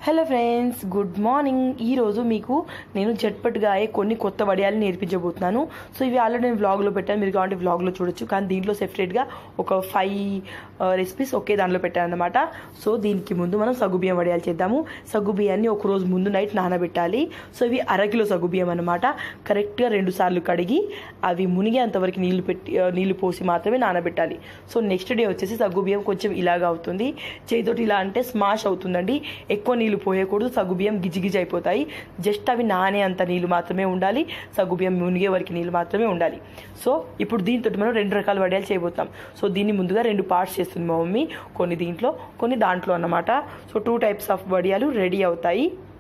hello friends good morning ఈరోజు మీకు నేను జట్పట్గా అయ్యే కొన్ని కొత్త వడియాలు నేర్పించబోతున్నాను సో ఇవి ఆల్రెడీ నేను వ్లాగ్లో పెట్టాను మీరు కావాలంటే వ్లాగ్లో చూడొచ్చు కానీ దీంట్లో సెపరేట్గా ఒక ఫైవ్ రెసిపీస్ ఒకే దాంట్లో పెట్టాను అనమాట సో దీనికి ముందు మనం సగ్గుబియ్యం వడియాలు చేద్దాము సగ్గుబియ్యాన్ని ఒక రోజు ముందు నైట్ నానబెట్టాలి సో ఇవి అరకిలో సగ్గుబియ్యం అనమాట కరెక్ట్గా రెండు సార్లు కడిగి అవి మునిగేంతవరకు నీళ్లు పెట్టి ఆ, నీళ్లు పోసి మాత్రమే నానబెట్టాలి సో నెక్స్ట్ డే వచ్చేసి సగ్గుబియ్యం కొంచెం ఇలాగా అవుతుంది చేతితోటి ఇలా అంటే స్మాష్ అవుతుందండి ఎక్కువ నీళ్లు పోయకూడదు సగ్గుబియ్యం గిజిగిజి అయిపోతాయి జస్ట్ అవి నానే అంత నీళ్లు మాత్రమే ఉండాలి సగ్గుబియ్యం మునిగే వరకు నీళ్లు మాత్రమే ఉండాలి సో ఇప్పుడు దీంతో మనం రెండు రకాల వడియాలు చేయబోతాం సో దీన్ని ముందుగా రెండు పార్ట్స్ చేస్తుంది మా మమ్మీ కొన్ని దీంట్లో కొన్ని దాంట్లో అన్నమాట సో టూ టైప్స్ ఆఫ్ వడియాలు రెడీ అవుతాయి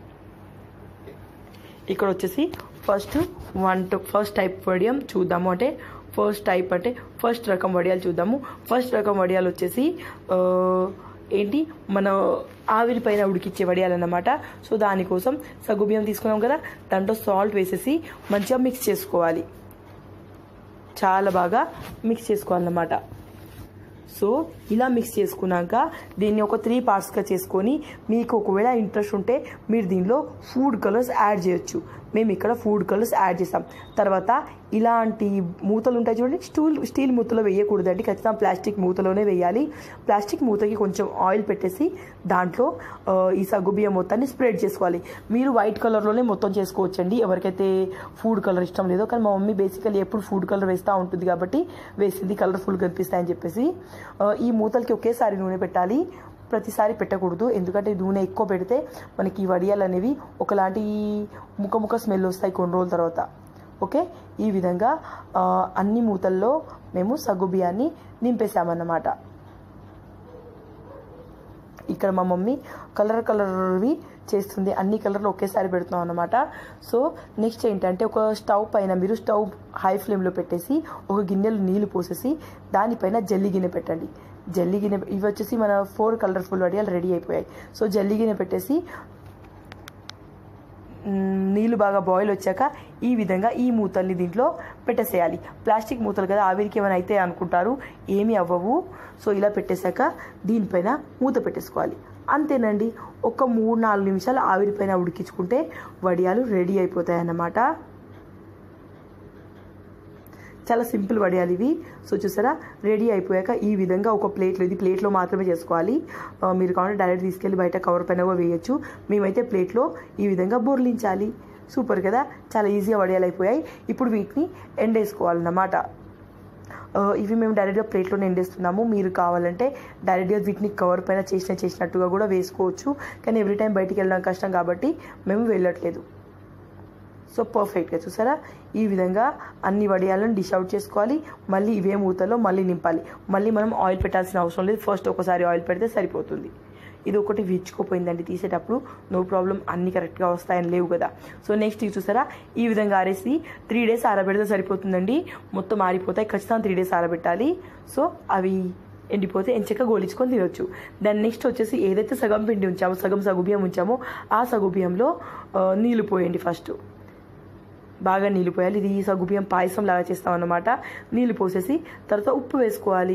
ఇక్కడ వచ్చేసి ఫస్ట్ వన్ ఫస్ట్ టైప్ వడియం చూద్దాము అంటే ఫస్ట్ టైప్ అంటే ఫస్ట్ రకం వడియాలు చూద్దాము ఫస్ట్ రకం వడియాలు వచ్చేసి ఆ, ఏంటి మన ఆవిరి పైన ఉడికిచ్చే వడియాలు అన్నమాట సో దానికోసం సగ్గుబియ్యం తీసుకున్నాం కదా దాంట్లో సాల్ట్ వేసేసి మంచిగా మిక్స్ చేసుకోవాలి చాలా బాగా మిక్స్ చేసుకోవాలన్నమాట సో ఇలా మిక్స్ చేసుకున్నాక దీన్ని ఒక త్రీ పార్ట్స్గా చేసుకొని మీకు ఒకవేళ ఇంట్రెస్ట్ ఉంటే మీరు దీనిలో ఫుడ్ కలర్స్ యాడ్ చేయొచ్చు మేము ఇక్కడ ఫుడ్ కలర్స్ యాడ్ చేస్తాం తర్వాత ఇలాంటి మూతలు ఉంటాయి చూడండి స్టూల్ స్టీల్ మూతలో వేయకూడదండి ఖచ్చితంగా ప్లాస్టిక్ మూతలోనే వేయాలి ప్లాస్టిక్ మూతకి కొంచెం ఆయిల్ పెట్టేసి దాంట్లో ఆ, ఈ సగ్గుబియ్యం మొత్తాన్ని స్ప్రెడ్ చేసుకోవాలి మీరు వైట్ కలర్లోనే మొత్తం చేసుకోవచ్చండి ఎవరికైతే ఫుడ్ కలర్ ఇష్టం లేదో కానీ మా మమ్మీ బేసికలీ ఎప్పుడు ఫుడ్ కలర్ వేస్తూ ఉంటుంది కాబట్టి వేసింది కలర్ఫుల్ కనిపిస్తాయని చెప్పేసి ఆ, ఈ మూతలకి ఒకేసారి నూనె పెట్టాలి ప్రతిసారి పెట్టకూడదు ఎందుకంటే నూనె ఎక్కువ పెడితే మనకి ఈ వడియాలు అనేవి ఒకలాంటి ముఖ ముఖ స్మెల్ వస్తాయి కొన్ని రోజుల తర్వాత ఓకే ఈ విధంగా ఆ, అన్ని మూతల్లో మేము సగ్గు బియ్యాన్ని నింపేసామన్నమాట ఇక్కడ మా మమ్మీ కలర్ కలర్వి చేస్తుంది అన్ని కలర్లు ఒకేసారి పెడుతున్నాం అనమాట సో నెక్స్ట్ ఏంటంటే ఒక స్టవ్ పైన మీరు స్టవ్ హై ఫ్లేమ్లో పెట్టేసి ఒక గిన్నెలో నీళ్లు పోసేసి దానిపైన జల్లి గిన్నె పెట్టండి జల్లి గిన్నె ఇవి వచ్చేసి మన ఫోర్ కలర్ఫుల్ వడియాలు రెడీ అయిపోయాయి సో జల్లి గిన్నె పెట్టేసి మ్, నీళ్లు బాగా బాయిల్ వచ్చాక ఈ విధంగా ఈ మూతల్ని దీంట్లో పెట్టేసేయాలి ప్లాస్టిక్ మూతలు కదా ఆవిరికి ఏమైనా అయితే అనుకుంటారు ఏమీ అవ్వవు సో ఇలా పెట్టేశాక దీనిపైన మూత పెట్టేసుకోవాలి అంతేనండి ఒక మూడు నాలుగు నిమిషాలు ఆవిరిపైన ఉడికించుకుంటే వడియాలు రెడీ అయిపోతాయి అన్నమాట చాలా సింపుల్ వడియాలు ఇవి సో చూసారా రెడీ అయిపోయాక ఈ విధంగా ఒక ప్లేట్లో ఇది ప్లేట్లో మాత్రమే చేసుకోవాలి ఆ, మీరు కావాలంటే డైరెక్ట్ తీసుకెళ్ళి బయట కవర్ పైన కూడా వేయచ్చు మేమైతే ప్లేట్లో ఈ విధంగా బొర్లించాలి సూపర్ కదా చాలా ఈజీగా వడియాలు అయిపోయాయి ఇప్పుడు వీటిని ఎండేసుకోవాలన్నమాట ఆ, ఇవి మేము డైరెక్ట్గా ప్లేట్లోనే ఎండేస్తున్నాము మీరు కావాలంటే డైరెక్ట్గా వీటిని కవర్ పైన చేసిన చేసినట్టుగా కూడా వేసుకోవచ్చు కానీ ఎవ్రీ టైం బయటికి వెళ్ళడం కష్టం కాబట్టి మేము వెళ్ళట్లేదు సో పర్ఫెక్ట్గా చూసారా ఈ విధంగా అన్ని వడియాలను డిష్ అవుట్ చేసుకోవాలి మళ్ళీ ఇవే మూతలో మళ్ళీ నింపాలి మళ్ళీ మనం ఆయిల్ పెట్టాల్సిన అవసరం లేదు ఫస్ట్ ఒకసారి ఆయిల్ పెడితే సరిపోతుంది ఇది ఒకటి విచ్చుకోపోయిందండి తీసేటప్పుడు నో ప్రాబ్లం అన్ని కరెక్ట్గా వస్తాయని లేవు కదా సో నెక్స్ట్ ఇది చూసారా ఈ విధంగా ఆరేసి త్రీ డేస్ ఆరబెడితే సరిపోతుందండి మొత్తం ఆరిపోతాయి ఖచ్చితంగా త్రీ డేస్ ఆరబెట్టాలి సో అవి ఎండిపోతే ఎంచక్క గోలించుకొని తినొచ్చు దాని నెక్స్ట్ వచ్చేసి ఏదైతే సగం పిండి ఉంచామో సగం సగుబియ్యం ఉంచామో ఆ సగుబియ్యంలో ఆ, నీళ్లు పోయండి ఫస్ట్ బాగా నీళ్ళు పోయాలి ఇది సగ్గుబియ్యం పాయసం లాగా చేస్తాం అన్నమాట నీళ్ళు పోసేసి తర్వాత ఉప్పు వేసుకోవాలి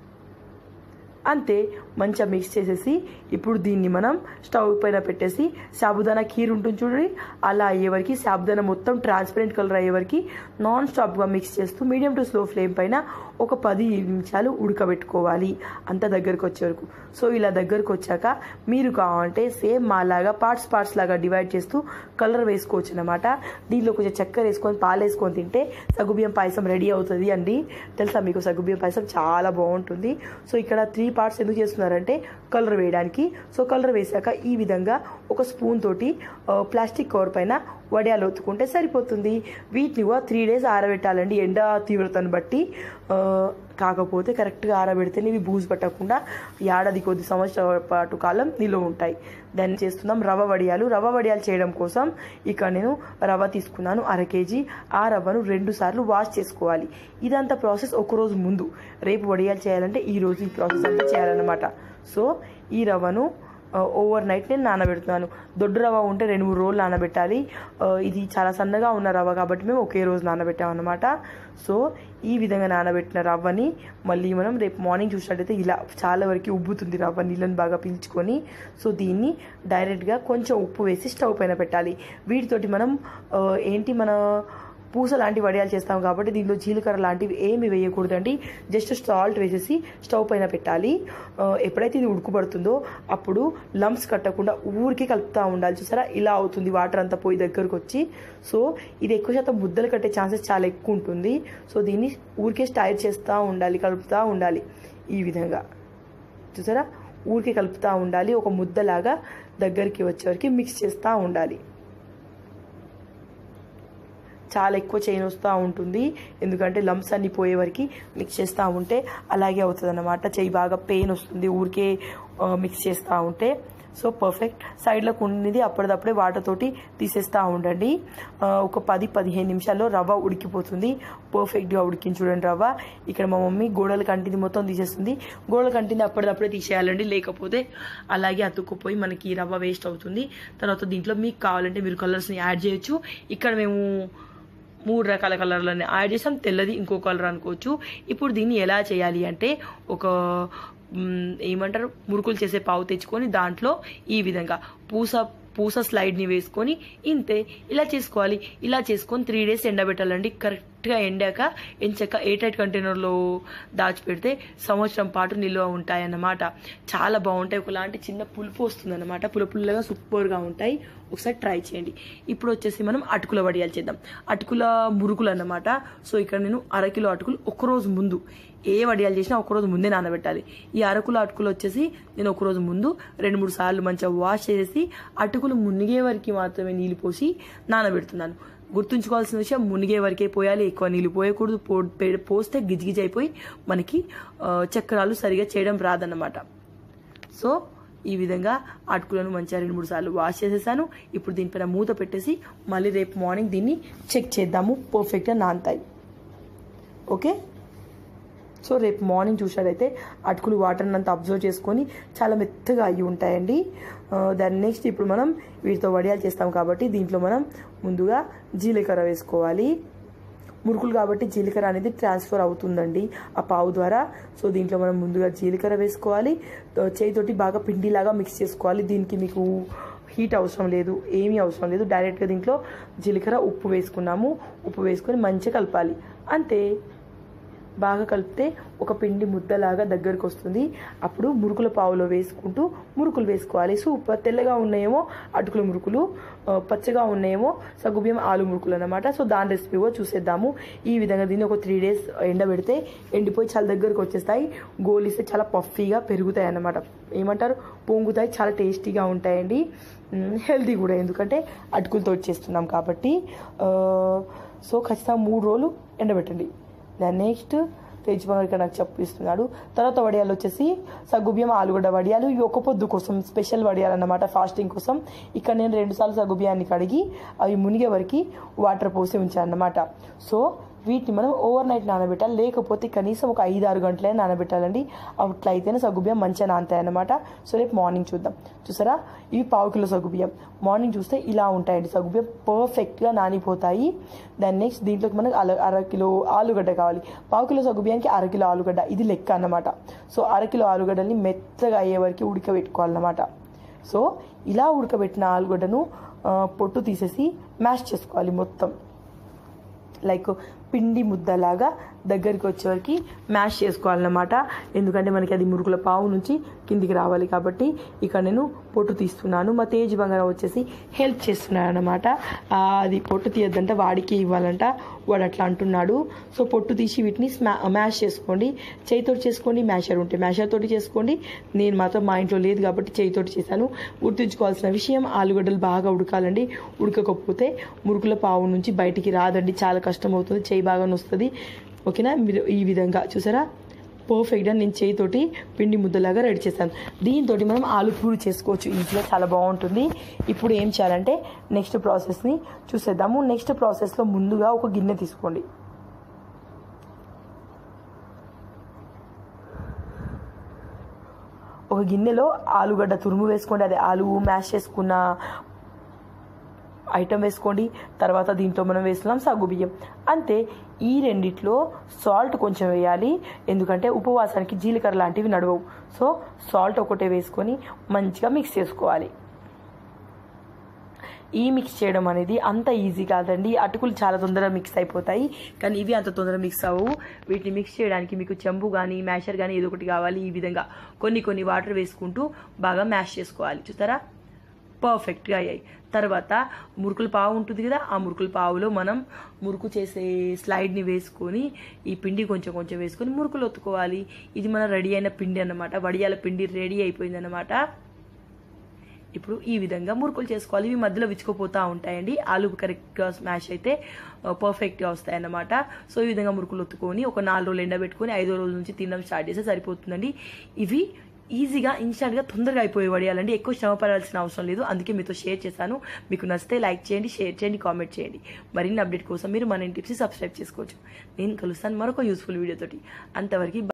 అంతే మంచిగా మిక్స్ చేసేసి ఇప్పుడు దీన్ని మనం స్టవ్ పైన పెట్టేసి సాబుదానా ఖీర్ ఉంటుంది చూడండి అలా అయ్యే వరకు సాబుదానా మొత్తం ట్రాన్స్పరెంట్ కలర్ అయ్యే వరకు నాన్ స్టాప్గా మిక్స్ చేస్తూ మీడియం టు స్లో ఫ్లేమ్ పైన ఒక పది నిమిషాలు ఉడకబెట్టుకోవాలి అంత దగ్గరకు వచ్చే వరకు సో ఇలా దగ్గరకు వచ్చాక మీరు కావాలంటే సేమ్ మాలాగా పార్ట్స్ పార్ట్స్ లాగా డివైడ్ చేస్తూ కలర్ వేసుకోవచ్చు అనమాట దీనిలో కొంచెం చక్కెర వేసుకొని పాలు వేసుకొని తింటే సగ్గుబియ్యం పాయసం రెడీ అవుతుంది అండి తెలుసా మీకు సగ్గుబియ్యం పాయసం చాలా బాగుంటుంది సో ఇక్కడ త్రీ పార్ట్స్ ఎందుకు చేస్తున్నారంటే కలర్ వేయడానికి సో కలర్ వేసాక ఈ విధంగా ఒక స్పూన్ తోటి ఆ, ప్లాస్టిక్ కవర్ పైన వడియాలు ఒత్తుకుంటే సరిపోతుంది వీటిని కూడా త్రీ డేస్ ఆరబెట్టాలండి ఎండ తీవ్రతను బట్టి ఆ, కాకపోతే కరెక్ట్గా ఆరబెడితేనే ఇవి బూజు పట్టకుండా ఏడాది కొద్ది సంవత్సరాల పాటు కాలం నిలువ ఉంటాయి దాన్ని చేస్తున్నాం రవ్వ వడియాలు రవ్వ వడియాలు చేయడం కోసం ఇక్కడ నేను రవ్వ తీసుకున్నాను అర కేజీ ఆ రవ్వను రెండు సార్లు వాష్ చేసుకోవాలి ఇదంతా ప్రాసెస్ ఒక రోజు ముందు రేపు వడియాలు చేయాలంటే ఈ రోజు ఈ ప్రాసెస్ అంతా చేయాలన్నమాట సో ఈ రవ్వను ఓవర్ నైట్ నేను నానబెడుతున్నాను దొడ్డు రవ్వ ఉంటే రెండు మూడు రోజులు నానబెట్టాలి ఆ, ఇది చాలా సన్నగా ఉన్న రవ్వ కాబట్టి మేము ఒకే రోజు నానబెట్టామన్నమాట సో ఈ విధంగా నానబెట్టిన రవ్వని మళ్ళీ మనం రేపు మార్నింగ్ చూసినట్టయితే ఇలా చాలా వరకు ఉబ్బుతుంది రవ్వ నీళ్ళని బాగా పీల్చుకొని సో దీన్ని డైరెక్ట్గా కొంచెం ఉప్పు వేసి స్టవ్ పైన పెట్టాలి వీటితోటి మనం ఆ, ఏంటి మన పూస లాంటి వడియాలు చేస్తాం కాబట్టి దీనిలో జీలకర్ర లాంటివి ఏమి వేయకూడదండి జస్ట్ సాల్ట్ వేసేసి స్టవ్ పైన పెట్టాలి ఆ, ఎప్పుడైతే ఇది ఉడుకుపడుతుందో అప్పుడు లంప్స్ కట్టకుండా ఊరికి కలుపుతూ ఉండాలి చూసారా ఇలా అవుతుంది వాటర్ అంతా పోయి దగ్గరకు వచ్చి సో ఇది ఎక్కువ శాతం ముద్దలు కట్టే ఛాన్సెస్ చాలా ఎక్కువ ఉంటుంది సో దీన్ని ఊరికే స్టైర్ చేస్తూ ఉండాలి కలుపుతూ ఉండాలి ఈ విధంగా చూసారా ఊరికే కలుపుతూ ఉండాలి ఒక ముద్దలాగా దగ్గరికి వచ్చేవరకు మిక్స్ చేస్తూ ఉండాలి చాలా ఎక్కువ చైన్ వస్తూ ఉంటుంది ఎందుకంటే లంప్స్ అన్ని పోయే వరకు మిక్స్ చేస్తూ ఉంటే అలాగే అవుతుంది అన్నమాట చెయ్యి బాగా పెయిన్ వస్తుంది ఊరికే మిక్స్ చేస్తూ ఉంటే సో పర్ఫెక్ట్ సైడ్లోకి ఉన్నది అప్పటిదప్పుడే వాటర్ తోటి తీసేస్తూ ఉండండి ఆ, ఒక పది పదిహేను నిమిషాల్లో రవ్వ ఉడికిపోతుంది పర్ఫెక్ట్గా ఉడికించి చూడండి రవ్వ ఇక్కడ మా మమ్మీ గోడల కంటిని మొత్తం తీసేస్తుంది గోడల కంటిని అప్పటిదప్పుడే తీసేయాలండి లేకపోతే అలాగే అతుక్కుపోయి మనకి ఈ రవ్వ వేస్ట్ అవుతుంది తర్వాత దీంట్లో మీకు కావాలంటే మీరు కలర్స్ని యాడ్ చేయొచ్చు ఇక్కడ మేము మూడు రకాల కలర్లని యాడ్ చేసాం తెల్లది ఇంకో కలర్ అనుకోవచ్చు ఇప్పుడు దీన్ని ఎలా చేయాలి అంటే ఒక మ్, ఏమంటారు మురుకులు చేసే పావు తెచ్చుకొని దాంట్లో ఈ విధంగా పూస పూస స్లైడ్ని వేసుకొని ఇంతే ఇలా చేసుకోవాలి ఇలా చేసుకొని త్రీ డేస్ ఎండబెట్టాలండి కరెక్ట్గా ఎండాక ఎంచక్క ఎయిట్ ఎయిట్ కంటైనర్లో దాచిపెడితే సంవత్సరం పాటు నిల్వ ఉంటాయన్నమాట చాలా బాగుంటాయి ఒకలాంటి చిన్న పులుపు వస్తుందన్నమాట పుల్ల పుల్లగా సూపర్గా ఉంటాయి ఒకసారి ట్రై చేయండి ఇప్పుడు వచ్చేసి మనం అటుకుల వడియాలు చేద్దాం అటుకుల మురుకులు అన్నమాట సో ఇక్కడ నేను అరకిలో అటుకులు ఒకరోజు ముందు ఏ వడియాలు చేసినా ఒకరోజు ముందే నానబెట్టాలి ఈ అరకుల అటుకులు వచ్చేసి నేను ఒకరోజు ముందు రెండు మూడు సార్లు మంచిగా వాష్ చేసి అటుకులు మునిగే వరకు మాత్రమే నీళ్ళు పోసి నానబెడుతున్నాను గుర్తుంచుకోవాల్సిన విషయం మునిగే వరకే పోయాలి ఎక్కువ నీళ్ళు పోయకూడదు పో పే- పోస్తే గిజిగిజి అయిపోయి మనకి ఆ, చక్రాలు సరిగా చేయడం రాదన్నమాట సో ఈ విధంగా అటుకులను మంచిగా రెండు మూడు సార్లు వాష్ చేసేసాను ఇప్పుడు దీనిపైన మూత పెట్టేసి మళ్ళీ రేపు మార్నింగ్ దీన్ని చెక్ చేద్దాము పర్ఫెక్ట్గా నానతాయి ఓకే సో రేపు మార్నింగ్ చూసినట్టయితే అటుకులు వాటర్ని అంతా అబ్జర్వ్ చేసుకొని చాలా మెత్తగా అయ్యి ఉంటాయండి ఆ, దాని నెక్స్ట్ ఇప్పుడు మనం వీటితో వడియాలు చేస్తాం కాబట్టి దీంట్లో మనం ముందుగా జీలకర్ర వేసుకోవాలి మురుకులు కాబట్టి జీలకర్ర అనేది ట్రాన్స్ఫర్ అవుతుందండి ఆ పావు ద్వారా సో దీంట్లో మనం ముందుగా జీలకర్ర వేసుకోవాలి తో- చేయితోటి బాగా పిండిలాగా మిక్స్ చేసుకోవాలి దీనికి మీకు హీట్ అవసరం లేదు ఏమీ అవసరం లేదు డైరెక్ట్గా దీంట్లో జీలకర్ర ఉప్పు వేసుకున్నాము ఉప్పు వేసుకొని మంచిగా కలపాలి అంతే బాగా కలిపితే ఒక పిండి ముద్దలాగా దగ్గరికి వస్తుంది అప్పుడు మురుకుల పావులో వేసుకుంటూ మురుకులు వేసుకోవాలి సూపర్ తెల్లగా ఉన్నాయేమో అటుకుల మురుకులు ఆ, పచ్చగా ఉన్నాయేమో సగ్గుబియ్యం ఆలు మురుకులు అన్నమాట సో దాని రెసిపీ కూడా చూసేద్దాము ఈ విధంగా దీన్ని ఒక త్రీ డేస్ ఎండబెడితే ఎండిపోయి చాలా దగ్గరకు వచ్చేస్తాయి గోలిస్తే చాలా పఫీగా పెరుగుతాయి అన్నమాట ఏమంటారు పొంగుతాయి చాలా టేస్టీగా ఉంటాయండి హెల్తీ కూడా ఎందుకంటే అటుకులతో చేస్తున్నాం కాబట్టి ఆ, సో ఖచ్చితంగా మూడు రోజులు ఎండబెట్టండి దాని నెక్స్ట్ తేజ్ బంగారు ఇక్కడ నాకు చెప్పిస్తున్నాడు తర్వాత వడియాలు వచ్చేసి సగ్గుబియ్యం ఆలుగడ్డ వడియాలు ఇవి ఒక పొద్దు కోసం స్పెషల్ వడియాలు అన్నమాట ఫాస్టింగ్ కోసం ఇక్కడ నేను రెండు సార్లు సగ్గుబియ్యాన్ని కడిగి అవి మునిగే వరకు వాటర్ పోసి ఉంచాను అన్నమాట సో వీటిని మనం ఓవర్ నైట్ నానబెట్టాలి లేకపోతే కనీసం ఒక ఐదు ఆరు గంటలే నానబెట్టాలండి అట్లా అయితేనే సగ్గుబియ్యం మంచిగా నానతాయి అన్నమాట సో రేపు మార్నింగ్ చూద్దాం చూసారా ఇవి పావు కిలో సగ్గుబియ్యం మార్నింగ్ చూస్తే ఇలా ఉంటాయండి సగ్గుబియ్యం పర్ఫెక్ట్గా నానిపోతాయి దాని నెక్స్ట్ దీంట్లోకి మనకు అర అర కిలో ఆలుగడ్డ కావాలి పావు కిలో సగ్గుబియ్యానికి అర కిలో ఆలుగడ్డ ఇది లెక్క అన్నమాట సో అర కిలో ఆలుగడ్డని మెత్తగా అయ్యే వరకు ఉడకబెట్టుకోవాలన్నమాట సో ఇలా ఉడకబెట్టిన ఆలుగడ్డను ఆ, పొట్టు తీసేసి మ్యాష్ చేసుకోవాలి మొత్తం లైక్ పిండి ముద్దలాగా దగ్గరికి వచ్చేవరకు మ్యాష్ చేసుకోవాలన్నమాట ఎందుకంటే మనకి అది మురుకుల పావు నుంచి కిందికి రావాలి కాబట్టి ఇక్కడ నేను పొట్టు తీస్తున్నాను మా తేజ్ బంగారం వచ్చేసి హెల్ప్ చేస్తున్నాడు అనమాట అది పొట్టు తీయద్దంట వాడికి ఇవ్వాలంట వాడు అట్లా అంటున్నాడు సో పొట్టు తీసి వీటిని స్మా మ్యాష్ చేసుకోండి చేయితోటి చేసుకోండి మ్యాషర్ ఉంటే మ్యాషర్ తోటి చేసుకోండి నేను మాత్రం మా ఇంట్లో లేదు కాబట్టి చేయితోటి చేశాను గుర్తుంచుకోవాల్సిన విషయం ఆలుగడ్డలు బాగా ఉడకాలండి ఉడకకపోతే మురుకుల పావు నుంచి బయటికి రాదండి చాలా కష్టం అవుతుంది చేయి బాగా వస్తుంది ఓకేనా మీరు ఈ విధంగా చూసారా పర్ఫెక్ట్గా నేను చేయితోటి పిండి ముద్దలాగా రెడీ చేస్తాను దీంతో మనం ఆలు పూరి చేసుకోవచ్చు ఈజీగా చాలా బాగుంటుంది ఇప్పుడు ఏం చేయాలంటే నెక్స్ట్ ప్రాసెస్ని చూసేద్దాము నెక్స్ట్ ప్రాసెస్లో ముందుగా ఒక గిన్నె తీసుకోండి ఒక గిన్నెలో ఆలుగడ్డ తురుము వేసుకోండి అదే ఆలు మ్యాష్ చేసుకున్న ఐటమ్ వేసుకోండి తర్వాత దీంట్లో మనం వేస్తున్నాం సగ్గు బియ్యం అంతే ఈ రెండిట్లో సాల్ట్ కొంచెం వేయాలి ఎందుకంటే ఉపవాసానికి జీలకర్ర లాంటివి నడవవు సో సాల్ట్ ఒకటే వేసుకొని మంచిగా మిక్స్ చేసుకోవాలి ఈ మిక్స్ చేయడం అనేది అంత ఈజీ కాదండి అటుకులు చాలా తొందరగా మిక్స్ అయిపోతాయి కానీ ఇవి అంత తొందరగా మిక్స్ అవ్వవు వీటిని మిక్స్ చేయడానికి మీకు చెంబు కానీ మ్యాషర్ కానీ ఏదో ఒకటి కావాలి ఈ విధంగా కొన్ని కొన్ని వాటర్ వేసుకుంటూ బాగా మ్యాష్ చేసుకోవాలి చూసారా పర్ఫెక్ట్గా అయ్యాయి తర్వాత మురుకుల పావు ఉంటుంది కదా ఆ మురుకుల పావులో మనం మురుకు చేసే స్లైడ్ని వేసుకొని ఈ పిండి కొంచెం కొంచెం వేసుకొని మురుకులు ఒత్తుకోవాలి ఇది మన రెడీ అయిన పిండి అన్నమాట వడియాల పిండి రెడీ అయిపోయింది అన్నమాట ఇప్పుడు ఈ విధంగా మురుకులు చేసుకోవాలి ఇవి మధ్యలో విచ్చుకోపోతూ ఉంటాయండి ఆలు కరెక్ట్గా స్మాష్ అయితే పర్ఫెక్ట్గా వస్తాయి అన్నమాట సో ఈ విధంగా మురుకులు ఒత్తుకొని ఒక నాలుగు రోజులు ఎండబెట్టుకొని ఐదో రోజు నుంచి తినడం స్టార్ట్ చేస్తే సరిపోతుందండి ఇవి ఈజీగా ఇన్స్టాంట్గా తొందరగా అయిపోయి వడియాలండి ఎక్కువ శ్రమ పడాల్సిన అవసరం లేదు అందుకే మీతో షేర్ చేశాను మీకు నచ్చితే లైక్ చేయండి షేర్ చేయండి కామెంట్ చేయండి మరిన్ని అప్డేట్ కోసం మీరు మన టిప్స్ సబ్స్క్రైబ్ చేసుకోవచ్చు నేను కలుస్తాను మరొక యూస్ఫుల్ వీడియోతోటి అంతవరకు